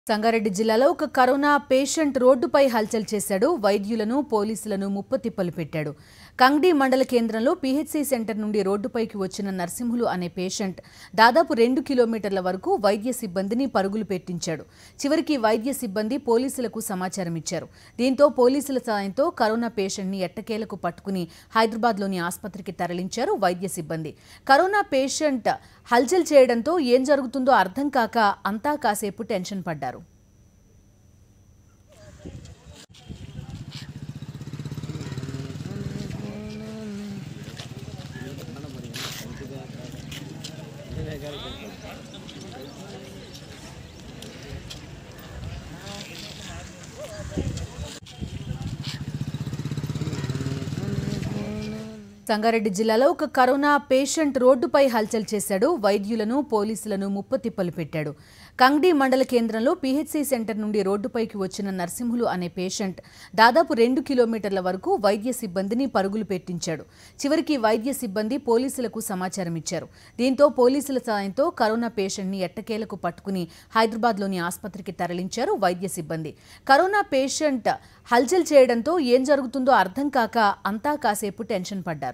సంగారెడ్డి జిల్లాలో ఒక corona patient రోడ్డుపై హల్చల్ చేశాడు వైద్యులను పోలీసులను ముప్పతిప్పలు పెట్టాడు కంగ్డీ మండల కేంద్రంలో పీహెచ్సీ సెంటర్ నుండి రోడ్డుపైకి వచ్చిన నరసింహులు అనే పేషెంట్ దాదాపు రెండు కిలోమీటర్ల వరకు వైద్య సిబ్బందిని పరుగులు పెట్టించాడు చివరికి వైద్య సిబ్బంది పోలీసులకు సమాచారం ఇచ్చారు దీంతో పోలీసుల సాయంతో కరోనా పేషెంట్ని ఎట్టకేలకు పట్టుకుని హైదరాబాద్లోని ఆసుపత్రికి తరలించారు వైద్య సిబ్బంది కరోనా పేషెంట్ హల్చల్ చేయడంతో ఏం జరుగుతుందో అర్థం కాక అంతా కాసేపు టెన్షన్ పడ్డారు సంగారెడ్డి జిల్లాలో ఒక కరోనా పేషెంట్ రోడ్డుపై హల్చల్ చేశాడు వైద్యులను పోలీసులను ముప్పతిప్పలు పెట్టాడు కంగ్డీ మండల కేంద్రంలో పీహెచ్సీ సెంటర్ నుండి రోడ్డుపైకి వచ్చిన నరసింహులు అనే పేషెంట్ దాదాపు రెండు కిలోమీటర్ల వరకు వైద్య సిబ్బందిని పరుగులు పెట్టించాడు చివరికి వైద్య సిబ్బంది పోలీసులకు సమాచారం ఇచ్చారు దీంతో పోలీసుల సాయంతో కరోనా పేషెంట్ని ఎట్టకేలకు పట్టుకుని హైదరాబాద్లోని ఆసుపత్రికి తరలించారు వైద్య సిబ్బంది కరోనా పేషెంట్ హల్చల్ చేయడంతో ఏం జరుగుతుందో అర్థం కాక అంతా కాసేపు టెన్షన్ పడ్డారు